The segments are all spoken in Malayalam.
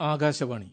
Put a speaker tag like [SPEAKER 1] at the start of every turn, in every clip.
[SPEAKER 1] ആകാശവാണി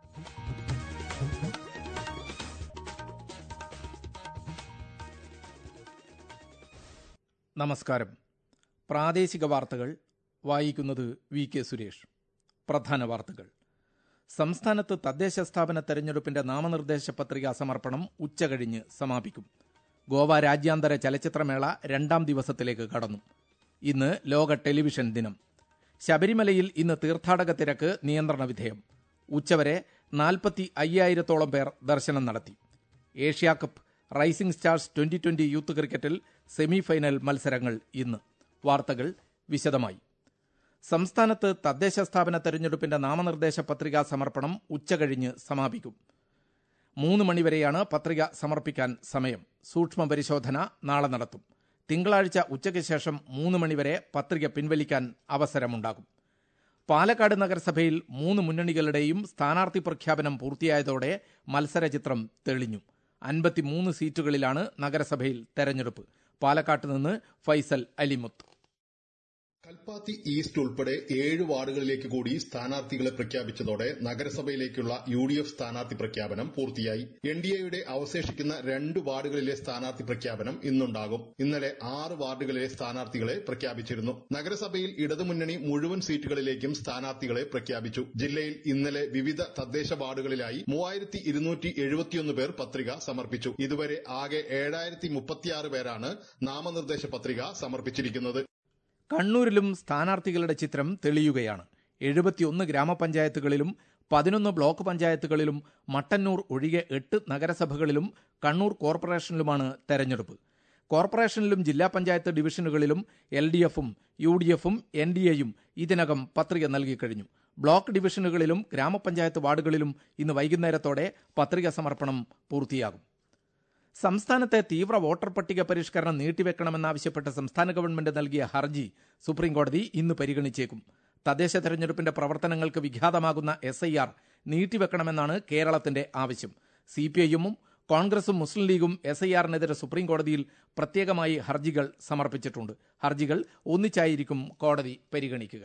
[SPEAKER 1] നമസ്കാരം പ്രാദേശിക വാർത്തകൾ വായിക്കുന്നത് വി കെ സുരേഷ് പ്രധാന വാർത്തകൾ സംസ്ഥാനത്ത് തദ്ദേശ സ്ഥാപന തെരഞ്ഞെടുപ്പിന്റെ നാമനിർദ്ദേശ പത്രിക സമർപ്പണം ഉച്ചകഴിഞ്ഞ് സമാപിക്കും ഗോവ രാജ്യാന്തര ചലച്ചിത്രമേള രണ്ടാം ദിവസത്തിലേക്ക് കടന്നു ഇന്ന് ലോക ടെലിവിഷൻ ദിനം ശബരിമലയിൽ ഇന്ന് തീർത്ഥാടക തിരക്ക് നിയന്ത്രണ വിധേയം ഉച്ചവരെ നാൽപ്പത്തി അയ്യായിരത്തോളം പേർ ദർശനം നടത്തി Asia cup rising stars twenty twenty youth ക്രിക്കറ്റിൽ സെമിഫൈനൽ മത്സരങ്ങൾ ഇന്ന് വാർത്തകൾ വിശദമായി സംസ്ഥാനത്ത് തദ്ദേശ സ്ഥാപന തെരഞ്ഞെടുപ്പിന്റെ നാമനിർദ്ദേശ പത്രികാ സമർപ്പണം ഉച്ചകഴിഞ്ഞ് സമാപിക്കും മൂന്ന് മണിവരെയാണ് പത്രിക സമർപ്പിക്കാൻ സമയം സൂക്ഷ്മ പരിശോധന നാളെ നടത്തും തിങ്കളാഴ്ച ഉച്ചയ്ക്ക് ശേഷം മൂന്ന് മണിവരെ പത്രിക പിൻവലിക്കാൻ അവസരമുണ്ടാകും പാലക്കാട് നഗരസഭയിൽ മൂന്ന് മുന്നണികളുടെയും സ്ഥാനാർത്ഥി പ്രഖ്യാപനം പൂർത്തിയായതോടെ മത്സരചിത്രം തെളിഞ്ഞു അൻപത്തിമൂന്ന് സീറ്റുകളിലാണ് നഗരസഭയിൽ തെരഞ്ഞെടുപ്പ് പാലക്കാട്ട് നിന്ന് ഫൈസൽ അലിമുത്ത്
[SPEAKER 2] കൽപ്പാത്തി ഈസ്റ്റ് ഉൾപ്പെടെ ഏഴ് വാർഡുകളിലേക്ക് കൂടി സ്ഥാനാർത്ഥികളെ പ്രഖ്യാപിച്ചതോടെ നഗരസഭയിലേക്കുള്ള യു ഡി എഫ് സ്ഥാനാർത്ഥി പ്രഖ്യാപനം പൂർത്തിയായി എൻ ഡി എയുടെ അവശേഷിക്കുന്ന രണ്ട് വാർഡുകളിലെ സ്ഥാനാർത്ഥി പ്രഖ്യാപനം ഇന്നുണ്ടാകും ഇന്നലെ ആറ് വാർഡുകളിലെ സ്ഥാനാർത്ഥികളെ പ്രഖ്യാപിച്ചിരുന്നു നഗരസഭയിൽ ഇടതുമുന്നണി മുഴുവൻ സീറ്റുകളിലേക്കും സ്ഥാനാർത്ഥികളെ പ്രഖ്യാപിച്ചു ജില്ലയിൽ ഇന്നലെ വിവിധ തദ്ദേശ വാർഡുകളിലായി മൂവായിരത്തി ഇരുന്നൂറ്റി എഴുപത്തിയൊന്ന് പേർ പത്രിക സമർപ്പിച്ചു ഇതുവരെ ആകെ ഏഴായിരത്തി മുപ്പത്തിയാറ് പേരാണ് നാമനിർദ്ദേശ പത്രിക സമർപ്പിച്ചിരിക്കുന്നത്
[SPEAKER 1] കണ്ണൂരിലും സ്ഥാനാർത്ഥികളുടെ ചിത്രം തെളിയുകയാണ് എഴുപത്തിയൊന്ന് ഗ്രാമപഞ്ചായത്തുകളിലും പതിനൊന്ന് ബ്ലോക്ക് പഞ്ചായത്തുകളിലും മട്ടന്നൂർ ഒഴികെ എട്ട് നഗരസഭകളിലും കണ്ണൂർ കോർപ്പറേഷനിലുമാണ് തെരഞ്ഞെടുപ്പ് കോർപ്പറേഷനിലും ജില്ലാ പഞ്ചായത്ത് ഡിവിഷനുകളിലും എൽ ഡി എഫും യു ഡി എഫും എൻ ഡി എയും ഇതിനകം പത്രിക നൽകിക്കഴിഞ്ഞു ബ്ലോക്ക് ഡിവിഷനുകളിലും ഗ്രാമപഞ്ചായത്ത് വാർഡുകളിലും ഇന്ന് വൈകുന്നേരത്തോടെ പത്രിക സമർപ്പണം പൂർത്തിയാകും സംസ്ഥാനത്തെ തീവ്ര വോട്ടർ പട്ടിക പരിഷ്കരണം നീട്ടിവെക്കണമെന്നാവശ്യപ്പെട്ട് സംസ്ഥാന ഗവൺമെന്റ് നൽകിയ ഹർജി സുപ്രീംകോടതി ഇന്ന് പരിഗണിച്ചേക്കും തദ്ദേശ തെരഞ്ഞെടുപ്പിന്റെ പ്രവർത്തനങ്ങൾക്ക് വിഘാതമാകുന്ന എസ് ഐ ആർ നീട്ടിവെക്കണമെന്നാണ് കേരളത്തിന്റെ ആവശ്യം സി പി ഐഎമ്മും കോൺഗ്രസും മുസ്ലിം ലീഗും എസ് ഐ ആറിനെതിരെ സുപ്രീംകോടതിയിൽ പ്രത്യേകമായി ഹർജികൾ സമർപ്പിച്ചിട്ടുണ്ട് ഹർജികൾ ഒന്നിച്ചായിരിക്കും കോടതി പരിഗണിക്കുക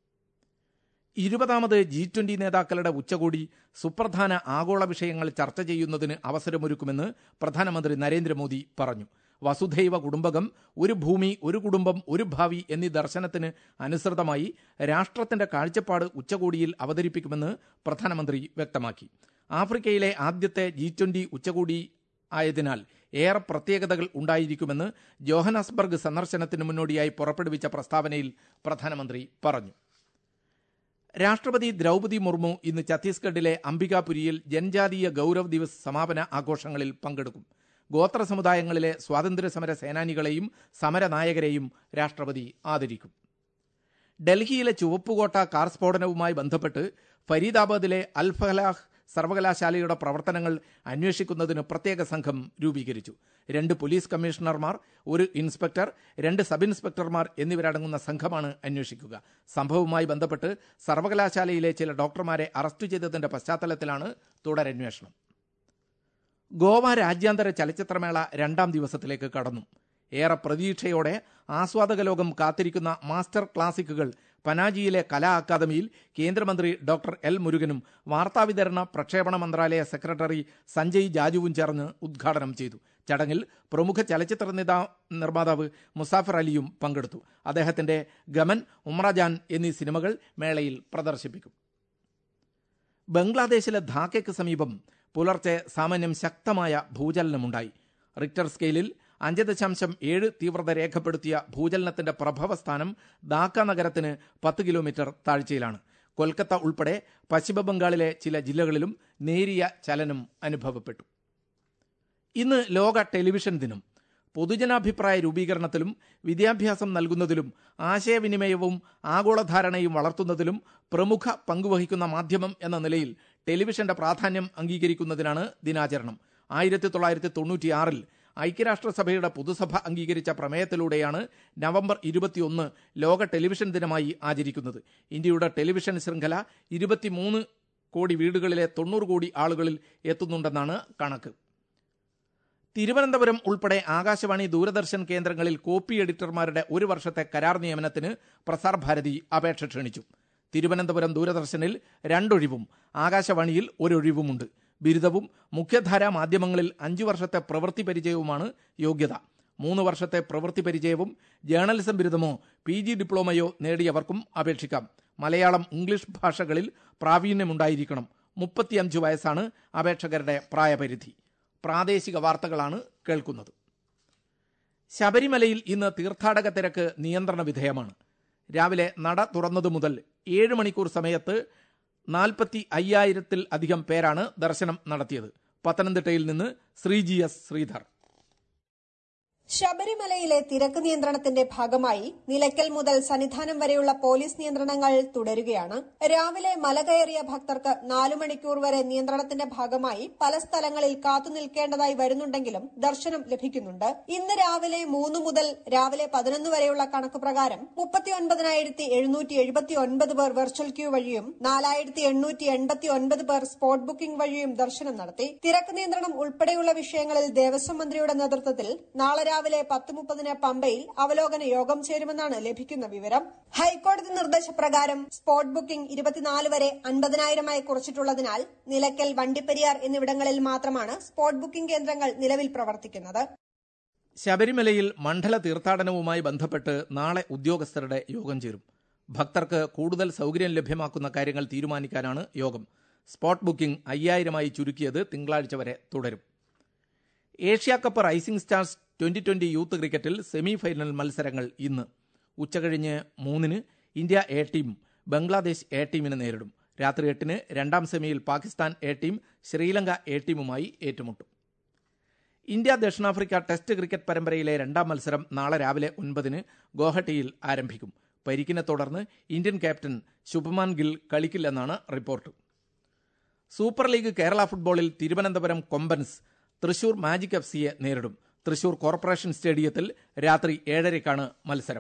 [SPEAKER 1] ഇരുപതാമത് ജി ട്വന്റി നേതാക്കളുടെ ഉച്ചകോടി സുപ്രധാന ആഗോള വിഷയങ്ങൾ ചർച്ച ചെയ്യുന്നതിന് അവസരമൊരുക്കുമെന്ന് പ്രധാനമന്ത്രി നരേന്ദ്രമോദി പറഞ്ഞു വസുധൈവ കുടുംബകം ഒരു ഭൂമി ഒരു കുടുംബം ഒരു ഭാവി എന്നീ ദർശനത്തിന് അനുസൃതമായി രാഷ്ട്രത്തിന്റെ കാഴ്ചപ്പാട് ഉച്ചകോടിയിൽ അവതരിപ്പിക്കുമെന്ന് പ്രധാനമന്ത്രി വ്യക്തമാക്കി ആഫ്രിക്കയിലെ ആദ്യത്തെ ജി ട്വന്റി ഉച്ചകോടി ആയതിനാൽ ഏറെ പ്രത്യേകതകൾ ഉണ്ടായിരിക്കുമെന്ന് ജോഹനാസ്ബർഗ് സന്ദർശനത്തിന് മുന്നോടിയായി പുറപ്പെടുവിച്ച പ്രസ്താവനയിൽ പ്രധാനമന്ത്രി പറഞ്ഞു രാഷ്ട്രപതി ദ്രൗപതി മുർമു ഇന്ന് ഛത്തീസ്ഗഡിലെ അംബികാപുരിയിൽ ജൻജാതീയ ഗൌരവ് ദിവസ് സമാപന ആഘോഷങ്ങളിൽ പങ്കെടുക്കും ഗോത്ര സമുദായങ്ങളിലെ സ്വാതന്ത്ര്യസമര സേനാനികളെയും സമരനായകരെയും രാഷ്ട്രപതി ആദരിക്കും ഡൽഹിയിലെ ചുവപ്പുകോട്ട കാർ സ്ഫോടനവുമായി ബന്ധപ്പെട്ട് ഫരീദാബാദിലെ അൽ ഫലാഹ് സർവകലാശാലയുടെ പ്രവർത്തനങ്ങൾ അന്വേഷിക്കുന്നതിന് പ്രത്യേക സംഘം രൂപീകരിച്ചു രണ്ട് പോലീസ് കമ്മീഷണർമാർ ഒരു ഇൻസ്പെക്ടർ രണ്ട് സബ് ഇൻസ്പെക്ടർമാർ എന്നിവരടങ്ങുന്ന സംഘമാണ് അന്വേഷിക്കുക സംഭവവുമായി ബന്ധപ്പെട്ട് സർവകലാശാലയിലെ ചില ഡോക്ടർമാരെ അറസ്റ്റ് ചെയ്തതിന്റെ പശ്ചാത്തലത്തിലാണ് തുടരന്വേഷണം ഗോവ രാജ്യാന്തര ചലച്ചിത്രമേള രണ്ടാം ദിവസത്തിലേക്ക് കടന്നു ഏറെ പ്രതീക്ഷയോടെ ആസ്വാദക ലോകം കാത്തിരിക്കുന്ന മാസ്റ്റർ ക്ലാസിക്കുകൾ പനാജിയിലെ കലാ അക്കാദമിയിൽ കേന്ദ്രമന്ത്രി ഡോക്ടർ എൽ മുരുകനും വാർത്താവിതരണ പ്രക്ഷേപണ മന്ത്രാലയ സെക്രട്ടറി സഞ്ജയ് ജാജുവും ചേർന്ന് ഉദ്ഘാടനം ചെയ്തു ചടങ്ങിൽ പ്രമുഖ ചലച്ചിത്ര നേതാ നിർമ്മാതാവ് മുസാഫർ അലിയും പങ്കെടുത്തു അദ്ദേഹത്തിന്റെ ഗമൻ ഉമ്രജാൻ എന്നീ സിനിമകൾ മേളയിൽ പ്രദർശിപ്പിക്കും ബംഗ്ലാദേശിലെ ധാക്കയ്ക്ക് സമീപം പുലർച്ചെ സാമാന്യം ശക്തമായ ഭൂചലനമുണ്ടായി റിക്ടർ സ്കെയിലിൽ അഞ്ച് ദശാംശം ഏഴ് തീവ്രത രേഖപ്പെടുത്തിയ ഭൂചലനത്തിന്റെ പ്രഭവസ്ഥാനം ധാക്ക നഗരത്തിന് പത്ത് കിലോമീറ്റർ താഴ്ചയിലാണ് കൊൽക്കത്ത ഉൾപ്പെടെ പശ്ചിമബംഗാളിലെ ചില ജില്ലകളിലും നേരിയ ചലനം അനുഭവപ്പെട്ടു ഇന്ന് ലോക ടെലിവിഷൻ ദിനം പൊതുജനാഭിപ്രായ രൂപീകരണത്തിലും വിദ്യാഭ്യാസം നൽകുന്നതിലും ആശയവിനിമയവും ആഗോളധാരണയും വളർത്തുന്നതിലും പ്രമുഖ പങ്കുവഹിക്കുന്ന മാധ്യമം എന്ന നിലയിൽ ടെലിവിഷന്റെ പ്രാധാന്യം അംഗീകരിക്കുന്നതിനാണ് ദിനാചരണം ആയിരത്തി തൊള്ളായിരത്തി തൊണ്ണൂറ്റിയാറിൽ ഐക്യരാഷ്ട്രസഭയുടെ പൊതുസഭ അംഗീകരിച്ച പ്രമേയത്തിലൂടെയാണ് നവംബർ ഇരുപത്തിയൊന്ന് ലോക ടെലിവിഷൻ ദിനമായി ആചരിക്കുന്നത് ഇന്ത്യയുടെ ടെലിവിഷൻ ശൃംഖല ഇരുപത്തിമൂന്ന് കോടി വീടുകളിലെ തൊണ്ണൂറ് കോടി ആളുകളിൽ എത്തുന്നുണ്ടെന്നാണ് കണക്ക് തിരുവനന്തപുരം ഉൾപ്പെടെ ആകാശവാണി ദൂരദർശൻ കേന്ദ്രങ്ങളിൽ കോപ്പി എഡിറ്റർമാരുടെ ഒരു വർഷത്തെ കരാർ നിയമനത്തിന് പ്രസാർ ഭാരതി അപേക്ഷ ക്ഷണിച്ചു തിരുവനന്തപുരം ദൂരദർശനിൽ രണ്ടൊഴിവും ആകാശവാണിയിൽ ഒരൊഴിവുമുണ്ട് ബിരുദവും മുഖ്യധാരാ മാധ്യമങ്ങളിൽ അഞ്ചു വർഷത്തെ പ്രവൃത്തി പരിചയവുമാണ് യോഗ്യത മൂന്ന് വർഷത്തെ പ്രവൃത്തി പരിചയവും ജേർണലിസം ബിരുദമോ പി ജി ഡിപ്ലോമയോ നേടിയവർക്കും അപേക്ഷിക്കാം മലയാളം ഇംഗ്ലീഷ് ഭാഷകളിൽ പ്രാവീണ്യമുണ്ടായിരിക്കണം മുപ്പത്തിയഞ്ച് വയസ്സാണ് അപേക്ഷകരുടെ പ്രായപരിധി പ്രാദേശിക വാർത്തകളാണ് കേൾക്കുന്നത് ശബരിമലയിൽ ഇന്ന് തീർത്ഥാടക തിരക്ക് നിയന്ത്രണ വിധേയമാണ് രാവിലെ നട തുറന്നതു മുതൽ ഏഴ് മണിക്കൂർ സമയത്ത് നാൽപ്പത്തി അയ്യായിരത്തിൽ അധികം പേരാണ് ദർശനം നടത്തിയത് പത്തനംതിട്ടയിൽ നിന്ന് ശ്രീജി എസ് ശ്രീധർ
[SPEAKER 3] ശബരിമലയിലെ തിരക്ക് നിയന്ത്രണത്തിന്റെ ഭാഗമായി നിലയ്ക്കൽ മുതൽ സന്നിധാനം വരെയുള്ള പോലീസ് നിയന്ത്രണങ്ങൾ തുടരുകയാണ് രാവിലെ മല കയറിയ ഭക്തർക്ക് നാലു മണിക്കൂർ വരെ നിയന്ത്രണത്തിന്റെ ഭാഗമായി പല സ്ഥലങ്ങളിൽ കാത്തു നിൽക്കേണ്ടതായി വരുന്നുണ്ടെങ്കിലും ദർശനം ലഭിക്കുന്നുണ്ട് ഇന്ന് രാവിലെ മൂന്ന് മുതൽ രാവിലെ പതിനൊന്ന് വരെയുള്ള കണക്ക് പ്രകാരം മുപ്പത്തിയൊൻപതിനായിരത്തി എഴുന്നൂറ്റി എഴുപത്തി ഒൻപത് പേർ വെർച്വൽ ക്യൂ വഴിയും നാലായിരത്തി എണ്ണൂറ്റി എൺപത്തി ഒൻപത് പേർ സ്പോട്ട് ബുക്കിംഗ് വഴിയും ദർശനം നടത്തി തിരക്ക് നിയന്ത്രണം ഉൾപ്പെടെയുള്ള വിഷയങ്ങളിൽ ദേവസ്വം മന്ത്രിയുടെ നേതൃത്വത്തിൽ നാളെ രാവിലെ പത്ത് മുപ്പതിന് പമ്പയിൽ അവലോകന യോഗം ചേരുമെന്നാണ് ലഭിക്കുന്ന വിവരം ഹൈക്കോടതി നിർദ്ദേശപ്രകാരം സ്പോട്ട് ബുക്കിംഗ് ഇരുപത്തിനാല് വരെ അൻപതിനായിരമായി കുറച്ചിട്ടുള്ളതിനാൽ നിലയ്ക്കൽ വണ്ടിപ്പെരിയാർ എന്നിവിടങ്ങളിൽ മാത്രമാണ് സ്പോട്ട് ബുക്കിംഗ് കേന്ദ്രങ്ങൾ നിലവിൽ പ്രവർത്തിക്കുന്നത്
[SPEAKER 1] ശബരിമലയിൽ മണ്ഡല തീർത്ഥാടനവുമായി ബന്ധപ്പെട്ട് നാളെ ഉദ്യോഗസ്ഥരുടെ യോഗം ചേരും ഭക്തർക്ക് കൂടുതൽ സൗകര്യം ലഭ്യമാക്കുന്ന കാര്യങ്ങൾ തീരുമാനിക്കാനാണ് യോഗം സ്പോട്ട് ബുക്കിംഗ് അയ്യായിരമായി ചുരുക്കിയത് തിങ്കളാഴ്ച വരെ തുടരും Asia cup rising stars twenty twenty youth ക്രിക്കറ്റിൽ സെമി ഫൈനൽ മത്സരങ്ങൾ ഇന്ന് ഉച്ചകഴിഞ്ഞ് മൂന്നിന് India A team Bangladesh A ടീമിനെ നേരിടും രാത്രി എട്ടിന് രണ്ടാം സെമിയിൽ Pakistan A team Sri Lanka A ടീമുമായി ഏറ്റുമുട്ടും ഇന്ത്യ ദക്ഷിണാഫ്രിക്ക ടെസ്റ്റ് ക്രിക്കറ്റ് പരമ്പരയിലെ രണ്ടാം മത്സരം നാളെ രാവിലെ ഒൻപതിന് ഗോഹട്ടിയിൽ ആരംഭിക്കും പരിക്കിനെ തുടർന്ന് ഇന്ത്യൻ ക്യാപ്റ്റൻ ശുഭമാൻ ഗിൽ കളിക്കില്ലെന്നാണ് റിപ്പോർട്ട് സൂപ്പർ ലീഗ് കേരള ഫുട്ബോളിൽ തിരുവനന്തപുരം കൊമ്പൻസ് തൃശൂർ മാജിക് എഫ് സിയെ നേരിടും തൃശൂർ കോർപ്പറേഷൻ സ്റ്റേഡിയത്തിൽ രാത്രി ഏഴരയ്ക്കാണ് മത്സരം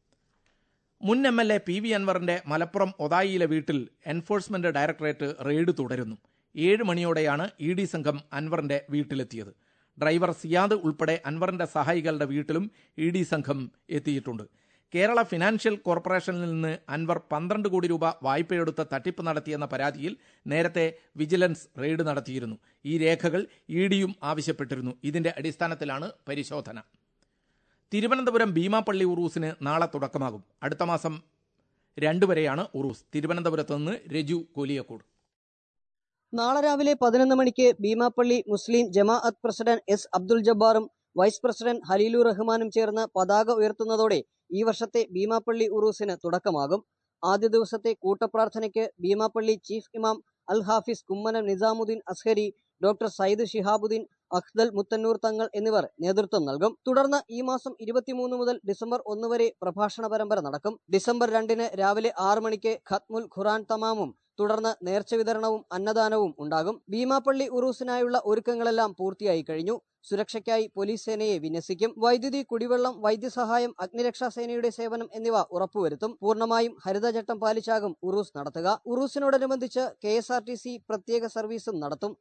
[SPEAKER 1] മുൻ M L A P V അൻവറിന്റെ മലപ്പുറം ഒതായിയിലെ വീട്ടിൽ എൻഫോഴ്സ്മെന്റ് ഡയറക്ടറേറ്റ് റെയ്ഡ് തുടരുന്നു ഏഴ് മണിയോടെയാണ് ഇ ഡി സംഘം അൻവറിന്റെ വീട്ടിലെത്തിയത് ഡ്രൈവർ സിയാദ് ഉൾപ്പെടെ അൻവറിന്റെ സഹായികളുടെ വീട്ടിലും ഇ ഡി സംഘം എത്തിയിട്ടുണ്ട് കേരള ഫിനാൻഷ്യൽ കോർപ്പറേഷനിൽ നിന്ന് അൻവർ പന്ത്രണ്ട് കോടി രൂപ വായ്പയെടുത്ത് തട്ടിപ്പ് നടത്തിയെന്ന പരാതിയിൽ നേരത്തെ വിജിലൻസ് റെയ്ഡ് നടത്തിയിരുന്നു ഈ രേഖകൾ ഇ ഡിയും ആവശ്യപ്പെട്ടിരുന്നു ഇതിന്റെ അടിസ്ഥാനത്തിലാണ് പരിശോധന തിരുവനന്തപുരം ഭീമാപ്പള്ളി ഉറൂസിന് നാളെ തുടക്കമാകും അടുത്ത മാസം രണ്ടുവരെയാണ് ഉറൂസ് തിരുവനന്തപുരത്ത് നിന്ന് രജു കോലിയക്കോട്
[SPEAKER 4] നാളെ രാവിലെ പതിനൊന്ന് മണിക്ക് ഭീമാപ്പള്ളി മുസ്ലിം ജമാഅത്ത് പ്രസിഡന്റ് എസ് അബ്ദുൽ ജബ്ബാറും വൈസ് പ്രസിഡന്റ് ഹലീലു റഹ്മാനും ചേർന്ന് പതാക ഉയർത്തുന്നതോടെ ഈ വർഷത്തെ ഭീമാപ്പള്ളി ഉറൂസിന് തുടക്കമാകും ആദ്യ ദിവസത്തെ കൂട്ടപ്രാർത്ഥനയ്ക്ക് ഭീമാപ്പള്ളി ചീഫ് ഇമാം അൽ ഹാഫിസ് കുമ്മനം നിസാമുദ്ദീൻ അസ്ഹരി ഡോക്ടർ സയ്യിദ് ഷിഹാബുദ്ദീൻ അഖ്ദൽ മുത്തന്നൂർ തങ്ങൾ എന്നിവർ നേതൃത്വം നൽകും തുടർന്ന് ഈ മാസം ഇരുപത്തിമൂന്ന് മുതൽ ഡിസംബർ ഒന്ന് വരെ പ്രഭാഷണ പരമ്പര നടക്കും ഡിസംബർ രണ്ടിന് രാവിലെ ആറ് മണിക്ക് ഖത്മുൽ ഖുറാൻ തമാമും തുടർന്ന് നേർച്ച വിതരണവും അന്നദാനവും ഉണ്ടാകും ഭീമാപ്പള്ളി ഉറൂസിനായുള്ള ഒരുക്കങ്ങളെല്ലാം പൂർത്തിയായി കഴിഞ്ഞു സുരക്ഷയ്ക്കായി പോലീസ് സേനയെ വിന്യസിക്കും വൈദ്യുതി കുടിവെള്ളം വൈദ്യസഹായം അഗ്നിരക്ഷാ സേനയുടെ സേവനം എന്നിവ ഉറപ്പുവരുത്തും പൂർണ്ണമായും ഹരിതചട്ടം പാലിച്ചാകും ഉറൂസ് നടത്തുക ഉറൂസിനോടനുബന്ധിച്ച് K S R T C പ്രത്യേക സർവീസും നടത്തും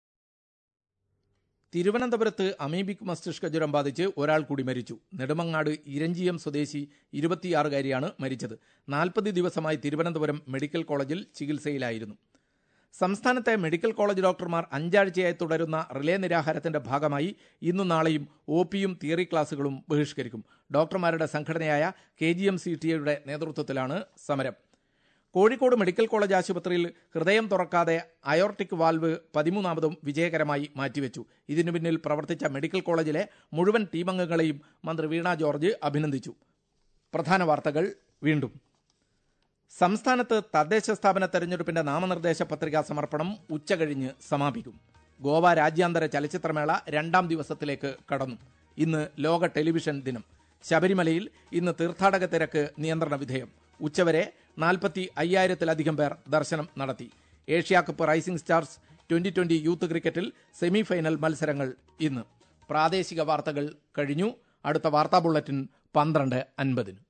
[SPEAKER 1] തിരുവനന്തപുരത്ത് അമീബിക് മസ്തിഷ്ക ജ്വരം ബാധിച്ച് ഒരാൾ കൂടി മരിച്ചു നെടുമങ്ങാട് ഇരഞ്ചിയം സ്വദേശി ഇരുപത്തിയാറുകാരിയാണ് മരിച്ചത് നാൽപ്പത് ദിവസമായി തിരുവനന്തപുരം മെഡിക്കൽ കോളേജിൽ ചികിത്സയിലായിരുന്നു സംസ്ഥാനത്തെ മെഡിക്കൽ കോളേജ് ഡോക്ടർമാർ അഞ്ചാഴ്ചയായി തുടരുന്ന റിലേ നിരാഹാരത്തിന്റെ ഭാഗമായി ഇന്നും നാളെയും ഒ പിയും തിയറി ക്ലാസുകളും ബഹിഷ്കരിക്കും ഡോക്ടർമാരുടെ സംഘടനയായ K G M C T എയുടെ നേതൃത്വത്തിലാണ് സമരം കോഴിക്കോട് മെഡിക്കൽ കോളേജ് ആശുപത്രിയിൽ ഹൃദയം തുറക്കാതെ അയോർട്ടിക് വാൽവ് പതിമൂന്നാമതും വിജയകരമായി മാറ്റിവെച്ചു ഇതിനു പിന്നിൽ പ്രവർത്തിച്ച മെഡിക്കൽ കോളേജിലെ മുഴുവൻ ടീമംഗങ്ങളെയും മന്ത്രി വീണ ജോർജ് അഭിനന്ദിച്ചു പ്രധാന വാർത്തകൾ വീണ്ടും സംസ്ഥാനത്ത് തദ്ദേശ സ്ഥാപന തെരഞ്ഞെടുപ്പിന്റെ നാമനിർദ്ദേശ പത്രികാ സമർപ്പണം ഉച്ചകഴിഞ്ഞ് സമാപിക്കും ഗോവ രാജ്യാന്തര ചലച്ചിത്രമേള രണ്ടാം ദിവസത്തിലേക്ക് കടന്നു ഇന്ന് ലോക ടെലിവിഷൻ ദിനം ശബരിമലയിൽ ഇന്ന് തീർത്ഥാടക തിരക്ക് നിയന്ത്രണ വിധേയം ഉച്ചവരെ നാൽപ്പത്തി അയ്യായിരത്തിലധികം പേർ ദർശനം നടത്തി Asia cup rising stars twenty twenty youth ക്രിക്കറ്റിൽ സെമി ഫൈനൽ മത്സരങ്ങൾ ഇന്ന് പ്രാദേശിക വാർത്തകൾ കഴിഞ്ഞു അടുത്ത വാർത്താ ബുള്ളറ്റിൻ പന്ത്രണ്ട് അൻപതിന്